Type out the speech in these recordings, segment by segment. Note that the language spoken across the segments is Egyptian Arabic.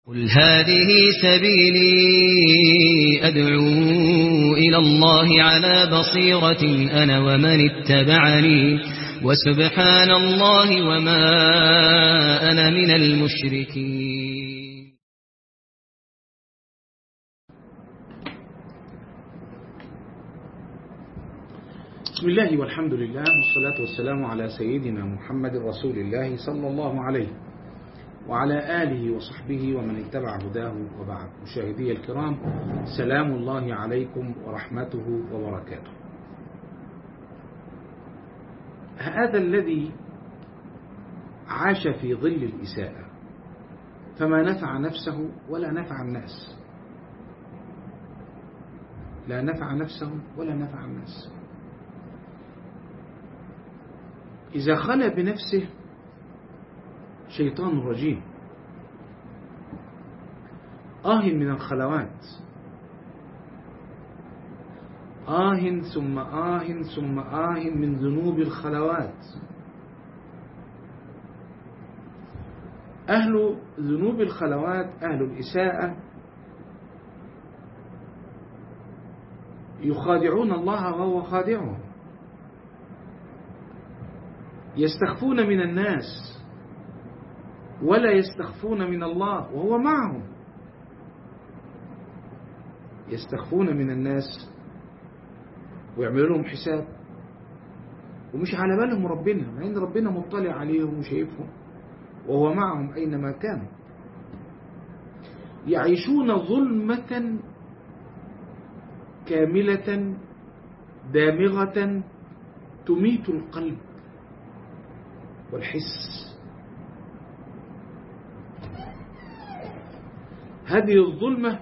قل هذه سبيلي أدعو إلى الله على بصيرة أنا ومن اتبعني وسبحان الله وما أنا من المشركين بسم الله والحمد لله والصلاة والسلام على سيدنا محمد رسول الله صلى الله عليه وعلى آله وصحبه ومن اتبع هداه وبعد مشاهدي الكرام سلام الله عليكم ورحمته وبركاته هذا الذي عاش في ظل الإساءة فما نفع نفسه ولا نفع الناس لا نفع نفسه ولا نفع الناس إذا خلى بنفسه شيطان رجيم آه من الخلوات آه ثم آه ثم آه من ذنوب الخلوات أهل ذنوب الخلوات أهل الإساءة يخادعون الله وهو خادعهم يستخفون من الناس ولا يستخفون من الله وهو معهم يستخفون من الناس ويعملوا لهم حساب ومش على بالهم ربنا مع ان ربنا مطلع عليهم وشايفهم وهو معهم اينما كانوا يعيشون ظلمة كاملة دامغة تميت القلب والحس هذه الظلمة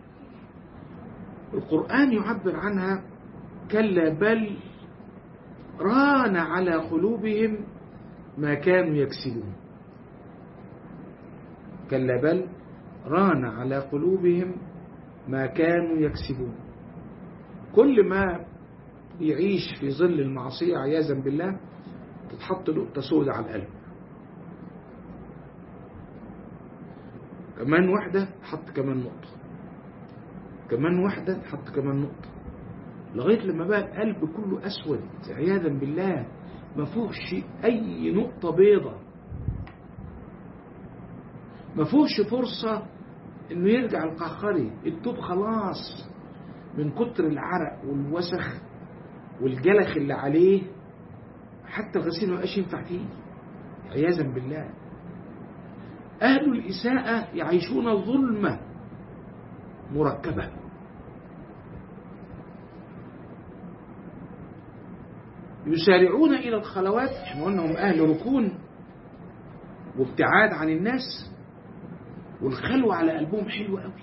القرآن يعبر عنها كلا بل ران على قلوبهم ما كانوا يكسبون كلا بل ران على قلوبهم ما كانوا يكسبون كل ما يعيش في ظل المعصية عياذا بالله تتحط نقطة سودة على القلب كمان واحدة تحط كمان نقطة كمان واحدة تحط كمان نقطة لغاية لما بقى القلب كله أسود عياذا بالله ما فيهوش أي نقطة بيضة ما فيهوش فرصة إنه يرجع القهقري التوب خلاص من كتر العرق والوسخ والجلخ اللي عليه حتى الغسيل ما بقاش ينفع فيه عياذا بالله أهل الإساءة يعيشون ظلمة مركبة يسارعون إلى الخلوات احنا قلنا هم أهل ركون وابتعاد عن الناس والخلوة على قلبهم حلوة قوي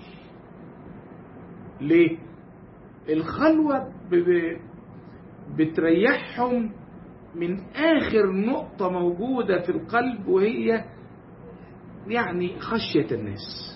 ليه الخلوة بتريحهم من آخر نقطة موجودة في القلب وهي يعني خشية الناس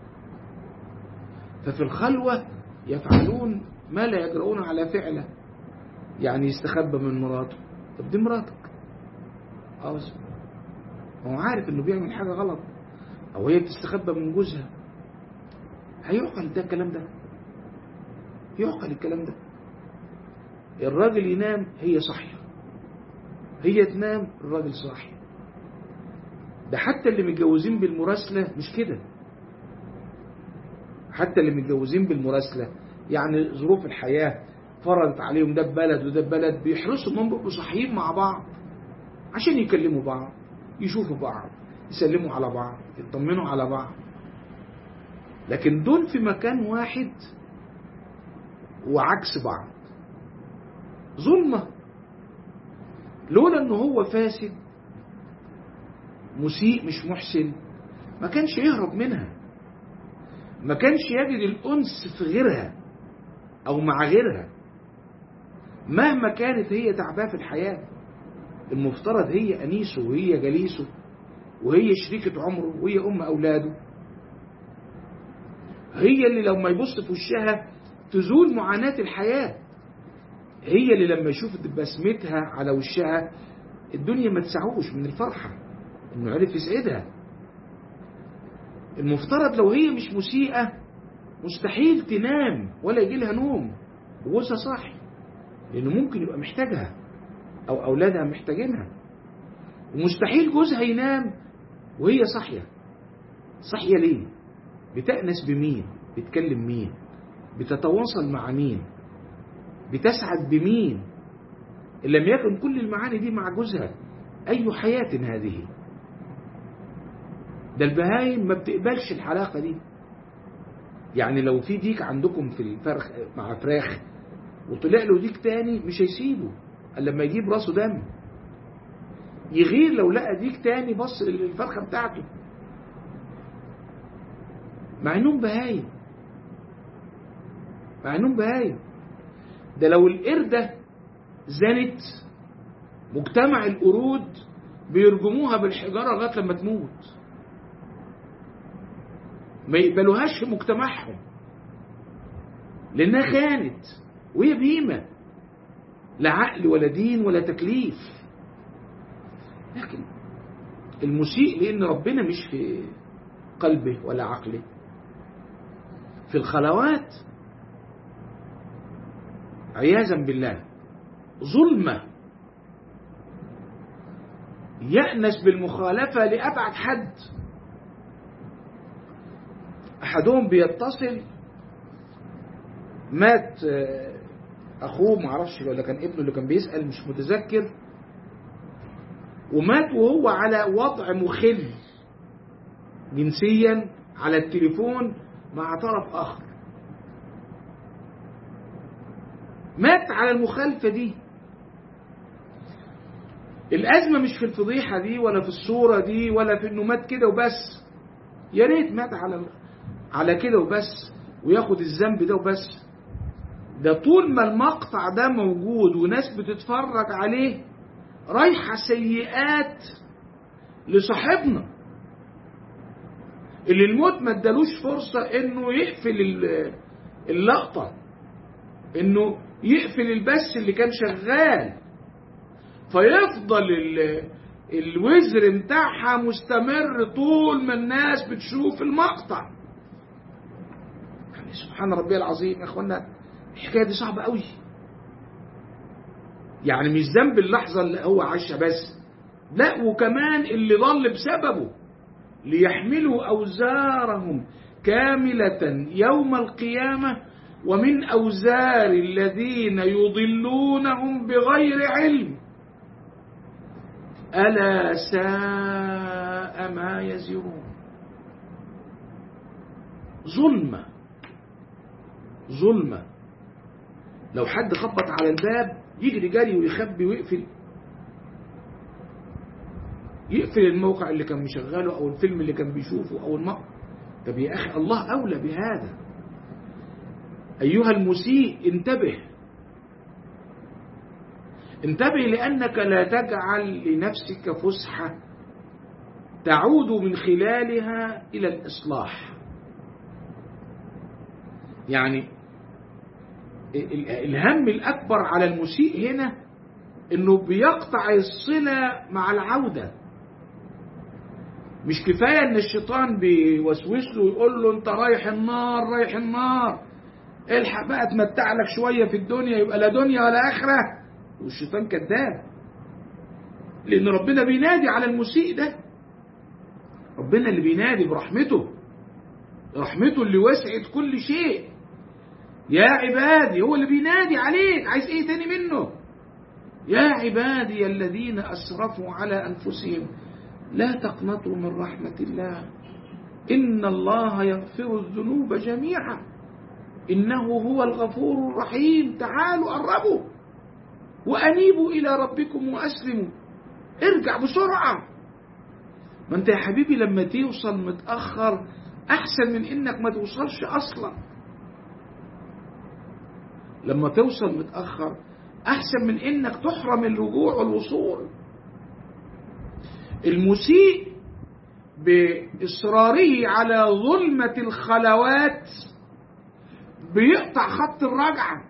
ففي الخلوة يفعلون ما لا يجرؤون على فعله يعني يستخبى من مراته طب دي مراتك اه هو عارف انه بيعمل حاجة غلط او هي بتستخبى من جوزها هيعقل ده الكلام ده يعقل الكلام ده الراجل ينام هي صاحيه هي تنام الراجل صاحي ده حتى اللي متجوزين بالمراسلة مش كده حتى اللي متجوزين بالمراسلة يعني ظروف الحياة فرضت عليهم ده ببلد وده ببلد بيحرصوا انهم يبقوا صاحيين مع بعض عشان يكلموا بعض يشوفوا بعض يسلموا على بعض يطمنوا على بعض لكن دول في مكان واحد وعكس بعض ظلمه لولا انه هو فاسد مسيء مش محسن ما كانش يهرب منها ما كانش يجد الأنس في غيرها أو مع غيرها مهما كانت هي تعباه في الحياة المفترض هي أنيسه وهي جليسه وهي شريكة عمره وهي أم أولاده هي اللي لما يبص في وشها تزول معاناة الحياة هي اللي لما يشوف بسمتها على وشها الدنيا ما تسعوش من الفرحة انه عرف يسعدها المفترض لو هي مش مسيئة مستحيل تنام ولا يجي لها نوم وجوزها صاحي لأنه ممكن يبقى محتاجها أو أولادها محتاجينها ومستحيل جوزها ينام وهي صاحية صاحية ليه؟ بتأنس بمين؟ بتكلم مين؟ بتتواصل مع مين؟ بتسعد بمين؟ إن لم يكن كل المعاني دي مع جوزها أي حياة هذه؟ ده البهايم ما بتقبلش الحلاقة دي يعني لو في ديك عندكم في الفرخ مع فراخ وطلع له ديك تاني مش هيسيبه الا لما يجيب راسه دم يغير لو لقى ديك تاني بص للفرخه بتاعته مع انهم بهايم مع انهم بهايم ده لو القرده زنت مجتمع القرود بيرجموها بالحجاره لغايه لما تموت ما يقبلوهاش في مجتمعهم لانها خانت وهي بهيمه لا عقل ولا دين ولا تكليف لكن المسيء لان ربنا مش في قلبه ولا عقله في الخلوات عياذا بالله ظلمه يأنس بالمخالفة لأبعد حد أحدهم بيتصل مات أخوه معرفش ولا كان ابنه اللي كان بيسأل مش متذكر ومات وهو على وضع مخل جنسيا على التليفون مع طرف آخر مات على المخالفة دي الأزمة مش في الفضيحة دي ولا في الصورة دي ولا في إنه مات كده وبس يا ريت مات على على كده وبس وياخد الذنب ده وبس ده طول ما المقطع ده موجود وناس بتتفرج عليه رايحة سيئات لصاحبنا اللي الموت ما ادالوش فرصة انه يقفل اللقطة انه يقفل البث اللي كان شغال فيفضل الوزر بتاعها مستمر طول ما الناس بتشوف المقطع يعني سبحان ربي العظيم يا اخوانا الحكايه دي صعبه قوي يعني مش ذنب اللحظه اللي هو عاشها بس لا وكمان اللي ضل بسببه ليحملوا اوزارهم كامله يوم القيامه ومن اوزار الذين يضلونهم بغير علم الا ساء ما يزرون ظلمه ظلمه لو حد خبط على الباب يجري جري ويخبي ويقفل يقفل الموقع اللي كان مشغله او الفيلم اللي كان بيشوفه او المقطع طب يا اخي الله اولى بهذا ايها المسيء انتبه انتبه لانك لا تجعل لنفسك فسحه تعود من خلالها الى الاصلاح يعني الهم الأكبر على المسيء هنا إنه بيقطع الصلة مع العودة مش كفاية إن الشيطان بيوسوس له ويقول له أنت رايح النار رايح النار الحق بقى تمتع لك شوية في الدنيا يبقى لا دنيا ولا آخرة والشيطان كذاب لأن ربنا بينادي على المسيء ده ربنا اللي بينادي برحمته رحمته اللي وسعت كل شيء يا عبادي هو اللي بينادي عليك عايز ايه تاني منه يا عبادي الذين اسرفوا على انفسهم لا تقنطوا من رحمه الله ان الله يغفر الذنوب جميعا انه هو الغفور الرحيم تعالوا قربوا وانيبوا الى ربكم واسلموا ارجع بسرعه ما انت يا حبيبي لما توصل متاخر احسن من انك ما توصلش اصلا لما توصل متأخر أحسن من إنك تحرم الرجوع والوصول المسيء بإصراره على ظلمة الخلوات بيقطع خط الرجعة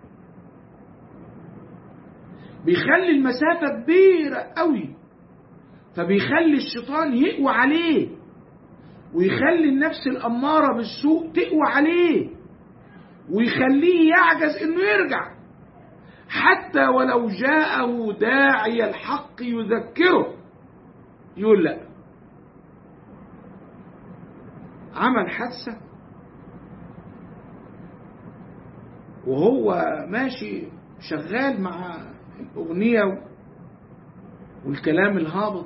بيخلي المسافة كبيرة قوي فبيخلي الشيطان يقوى عليه ويخلي النفس الأمارة بالسوء تقوى عليه ويخليه يعجز انه يرجع حتى ولو جاءه داعي الحق يذكره يقول لا عمل حادثة وهو ماشي شغال مع الأغنية والكلام الهابط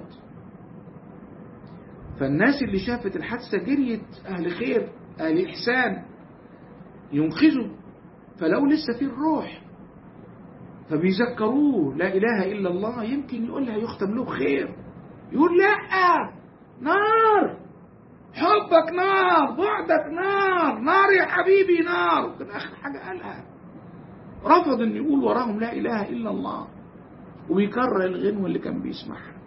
فالناس اللي شافت الحادثة جريت أهل خير أهل إحسان ينقذوا فلو لسه في الروح فبيذكروه لا إله إلا الله يمكن يقولها يختم له خير يقول لا نار حبك نار بعدك نار نار يا حبيبي نار كان آخر حاجة قالها رفض أن يقول وراهم لا إله إلا الله ويكرر الغنوة اللي كان بيسمعها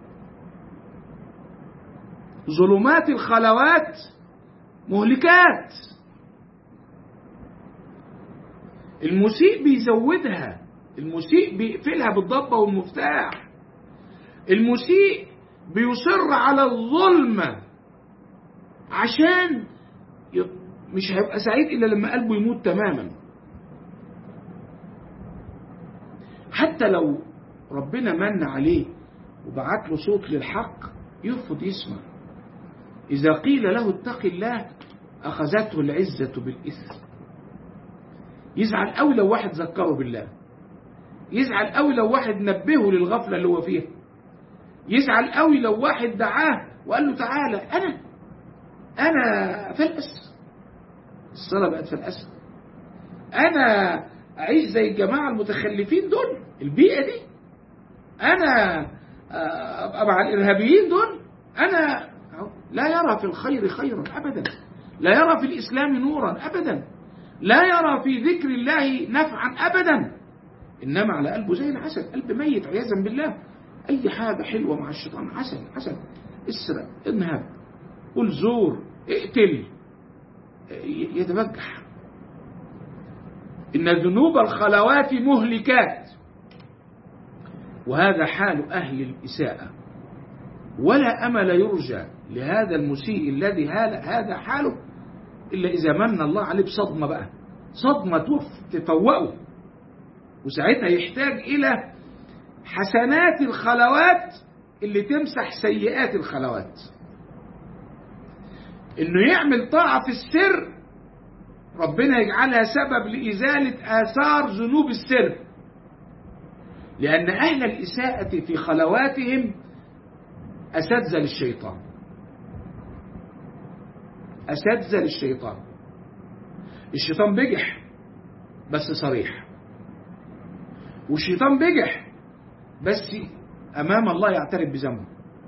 ظلمات الخلوات مهلكات المسيء بيزودها المسيء بيقفلها بالضبة والمفتاح المسيء بيصر على الظلم عشان مش هيبقى سعيد إلا لما قلبه يموت تماما حتى لو ربنا من عليه وبعت له صوت للحق يرفض يسمع إذا قيل له اتق الله أخذته العزة بالإثم يزعل قوي لو واحد ذكره بالله يزعل قوي لو واحد نبهه للغفلة اللي هو فيها يزعل قوي لو واحد دعاه وقال له تعالى أنا أنا فلأس الصلاة بقت فلأس أنا أعيش زي الجماعة المتخلفين دول البيئة دي أنا أبقى مع الإرهابيين دول أنا لا يرى في الخير خيرا أبدا لا يرى في الإسلام نورا أبدا لا يرى في ذكر الله نفعا أبدا إنما على قلبه زي العسل قلب ميت عياذا بالله أي حاجة حلوة مع الشيطان عسل عسل اسرق انهب قل زور اقتل يتبجح إن ذنوب الخلوات مهلكات وهذا حال أهل الإساءة ولا أمل يرجى لهذا المسيء الذي هذا حاله إلا إذا من الله عليه بصدمة بقى صدمة تفوقه وساعتها يحتاج إلى حسنات الخلوات اللي تمسح سيئات الخلوات إنه يعمل طاعة في السر ربنا يجعلها سبب لإزالة آثار ذنوب السر لأن أهل الإساءة في خلواتهم أساتذة للشيطان أساتذة للشيطان الشيطان بجح بس صريح والشيطان بجح بس أمام الله يعترف بذنبه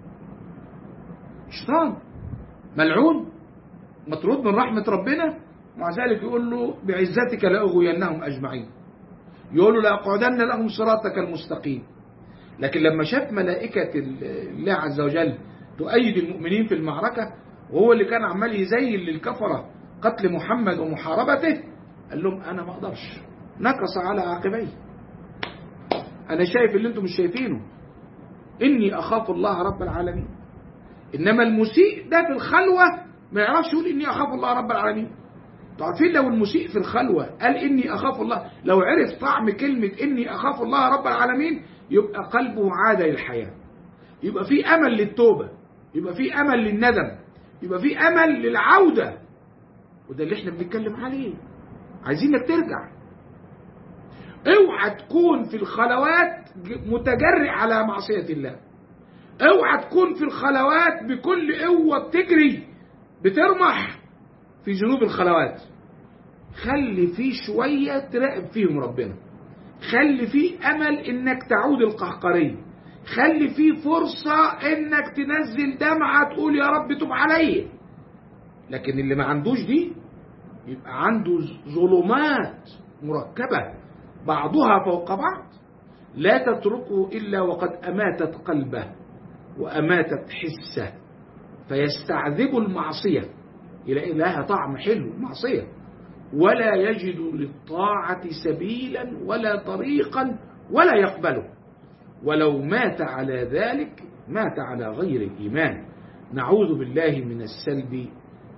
الشيطان ملعون مطرود من رحمة ربنا مع ذلك يقول له بعزتك لأغوينهم أجمعين يقول له لأقعدن لهم صراطك المستقيم لكن لما شاف ملائكة الله عز وجل تؤيد المؤمنين في المعركة وهو اللي كان عمال يزين للكفرة قتل محمد ومحاربته قال لهم أنا ما أقدرش نكص على عاقبيه أنا شايف اللي أنتم مش شايفينه إني أخاف الله رب العالمين إنما المسيء ده في الخلوة ما يعرفش يقول إني أخاف الله رب العالمين تعرفين لو المسيء في الخلوة قال إني أخاف الله لو عرف طعم كلمة إني أخاف الله رب العالمين يبقى قلبه عاد للحياة يبقى في أمل للتوبة يبقى في أمل للندم يبقى في أمل للعودة وده اللي احنا بنتكلم عليه عايزينك ترجع اوعى تكون في الخلوات متجرئ على معصية الله اوعى تكون في الخلوات بكل قوة بتجري بترمح في جنوب الخلوات خلي في شوية تراقب فيهم ربنا خلي في أمل إنك تعود القهقري خلي في فرصة إنك تنزل دمعة تقول يا رب تب علي لكن اللي ما عندوش دي يبقى عنده ظلمات مركبة بعضها فوق بعض لا تتركه إلا وقد أماتت قلبه وأماتت حسه فيستعذب المعصية يلاقي لها طعم حلو معصية ولا يجد للطاعة سبيلا ولا طريقا ولا يقبله ولو مات على ذلك مات على غير الإيمان نعوذ بالله من السلب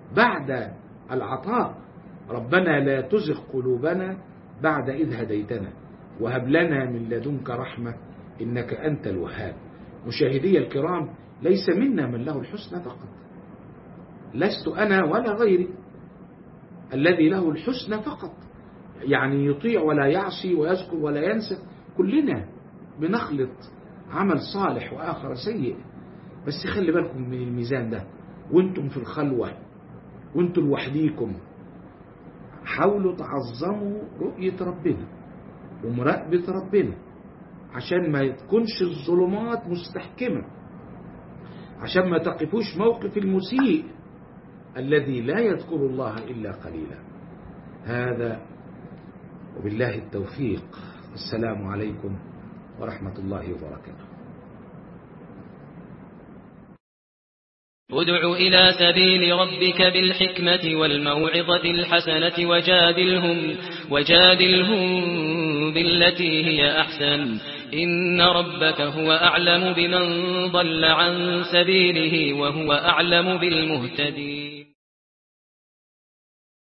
بعد العطاء ربنا لا تزغ قلوبنا بعد إذ هديتنا وهب لنا من لدنك رحمة إنك أنت الوهاب مشاهدي الكرام ليس منا من له الحسنى فقط لست أنا ولا غيري الذي له الحسنى فقط يعني يطيع ولا يعصي ويذكر ولا ينسى كلنا بنخلط عمل صالح وآخر سيء بس خلي بالكم من الميزان ده وانتم في الخلوة وانتم لوحديكم حاولوا تعظموا رؤية ربنا ومراقبة ربنا عشان ما تكونش الظلمات مستحكمة عشان ما تقفوش موقف المسيء الذي لا يذكر الله إلا قليلا هذا وبالله التوفيق السلام عليكم ورحمة الله وبركاته ادع إلى سبيل ربك بالحكمة والموعظة الحسنة وجادلهم, وجادلهم بالتي هي أحسن إن ربك هو أعلم بمن ضل عن سبيله وهو أعلم بالمهتدين